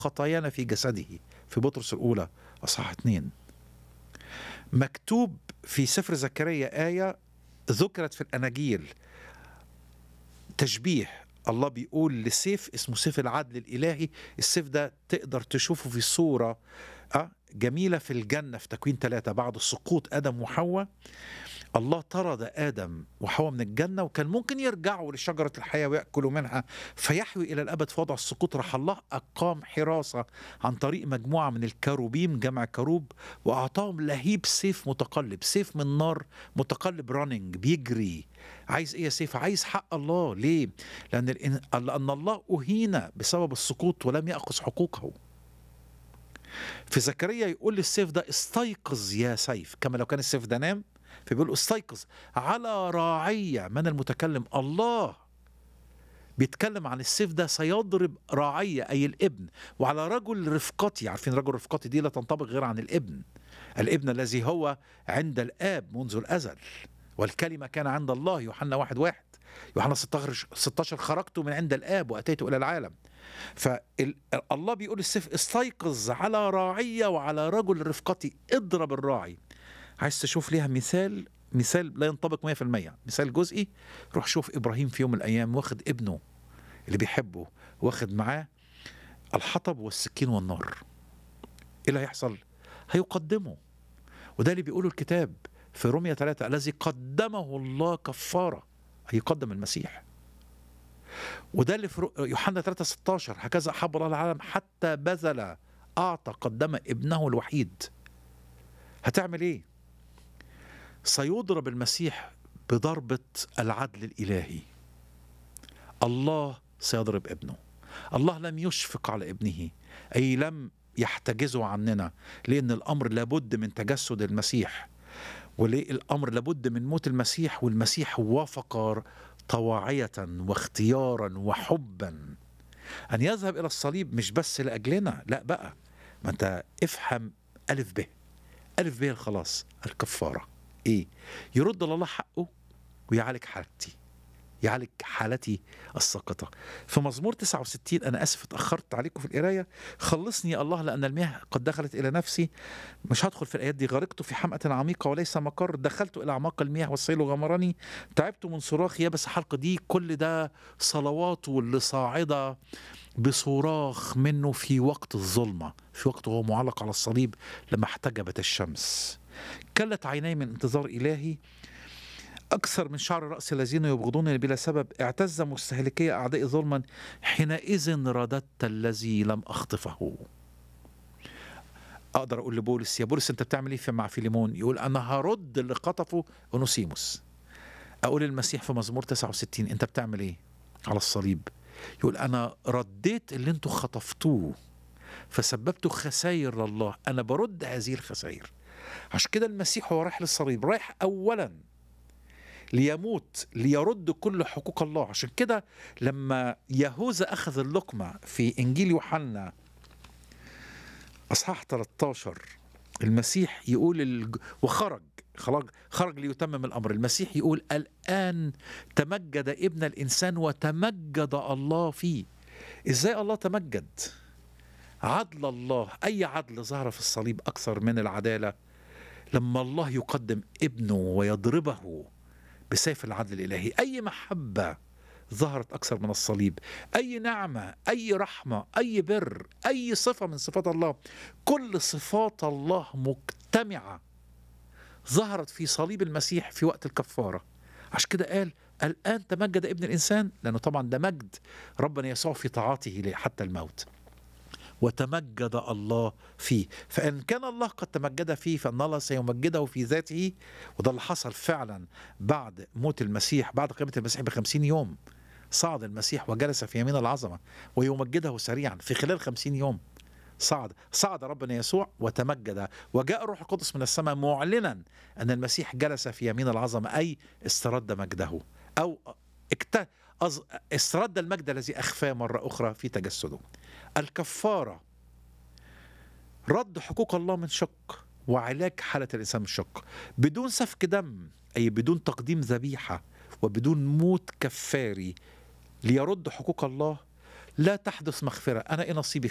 خطايانا في جسده في بطرس الأولى أصحاح اتنين مكتوب في سفر زكريا آية ذكرت في الأناجيل تشبيه الله بيقول لسيف اسمه سيف العدل الإلهي السيف ده تقدر تشوفه في صورة أه جميلة في الجنة في تكوين ثلاثة بعد سقوط آدم وحواء الله طرد آدم وحواء من الجنة وكان ممكن يرجعوا لشجرة الحياة ويأكلوا منها فيحوي إلى الأبد في وضع السقوط راح الله أقام حراسة عن طريق مجموعة من الكروبيم جمع كروب وأعطاهم لهيب سيف متقلب سيف من نار متقلب راننج بيجري عايز ايه يا سيف عايز حق الله ليه لأن, لأن الله أهين بسبب السقوط ولم يأخذ حقوقه في زكريا يقول للسيف ده استيقظ يا سيف كما لو كان السيف ده نام فبيقول استيقظ على راعية من المتكلم الله بيتكلم عن السيف ده سيضرب راعية أي الابن وعلى رجل رفقتي عارفين رجل رفقتي دي لا تنطبق غير عن الابن الابن الذي هو عند الآب منذ الأزل والكلمة كان عند الله يوحنا واحد واحد يوحنا 16 16 خرجت من عند الآب وأتيت إلى العالم فالله بيقول السيف استيقظ على راعية وعلى رجل رفقتي اضرب الراعي عايز تشوف ليها مثال مثال لا ينطبق 100% مثال جزئي روح شوف ابراهيم في يوم من الايام واخد ابنه اللي بيحبه واخد معاه الحطب والسكين والنار ايه اللي هيحصل هيقدمه وده اللي بيقوله الكتاب في رومية 3 الذي قدمه الله كفارة هيقدم المسيح وده اللي في يوحنا 3 16 هكذا أحب الله العالم حتى بذل أعطى قدم ابنه الوحيد هتعمل ايه سيضرب المسيح بضربة العدل الإلهي الله سيضرب ابنه الله لم يشفق على ابنه أي لم يحتجزه عننا لأن الأمر لابد من تجسد المسيح وليه الأمر لابد من موت المسيح والمسيح وافق طواعية واختيارا وحبا أن يذهب إلى الصليب مش بس لأجلنا لا بقى ما أنت افهم ألف به ألف به الخلاص الكفارة إيه يرد الله حقه ويعالج حالتي يعالج حالتي الساقطة في مزمور 69 أنا أسف اتأخرت عليكم في القراية خلصني يا الله لأن المياه قد دخلت إلى نفسي مش هدخل في الآيات دي غرقت في حمأة عميقة وليس مقر دخلت إلى أعماق المياه والسيل غمرني تعبت من صراخ يابس حلق دي كل ده صلوات واللي صاعدة بصراخ منه في وقت الظلمة في وقت هو معلق على الصليب لما احتجبت الشمس كلت عيني من انتظار إلهي أكثر من شعر رأس الذين يبغضونني بلا سبب اعتز مستهلكي أعدائي ظلما حينئذ رددت الذي لم أخطفه أقدر أقول لبولس يا بولس أنت بتعمل إيه في مع فيليمون يقول أنا هرد اللي خطفه أونوسيموس أقول المسيح في مزمور 69 أنت بتعمل إيه على الصليب يقول أنا رديت اللي أنتوا خطفتوه فسببتوا خسائر لله أنا برد هذه الخسائر عشان كده المسيح هو رايح للصليب رايح أولاً ليموت ليرد كل حقوق الله عشان كده لما يهوذا أخذ اللقمة في إنجيل يوحنا أصحاح 13 المسيح يقول الج... وخرج خرج خرج ليتمم الأمر المسيح يقول الآن تمجد ابن الإنسان وتمجد الله فيه إزاي الله تمجد عدل الله أي عدل ظهر في الصليب أكثر من العدالة لما الله يقدم ابنه ويضربه بسيف العدل الإلهي أي محبة ظهرت أكثر من الصليب أي نعمة أي رحمة أي بر أي صفة من صفات الله كل صفات الله مجتمعة ظهرت في صليب المسيح في وقت الكفارة عشان كده قال الآن تمجد ابن الإنسان لأنه طبعا ده مجد ربنا يسوع في طاعته حتى الموت وتمجد الله فيه فإن كان الله قد تمجد فيه فإن الله سيمجده في ذاته وده اللي حصل فعلا بعد موت المسيح بعد قيامة المسيح بخمسين يوم صعد المسيح وجلس في يمين العظمة ويمجده سريعا في خلال خمسين يوم صعد صعد ربنا يسوع وتمجد وجاء الروح القدس من السماء معلنا أن المسيح جلس في يمين العظمة أي استرد مجده أو اكت... استرد المجد الذي أخفاه مرة أخرى في تجسده الكفارة رد حقوق الله من شق وعلاج حالة الإنسان من شق بدون سفك دم أي بدون تقديم ذبيحة وبدون موت كفاري ليرد حقوق الله لا تحدث مغفرة أنا إيه نصيبي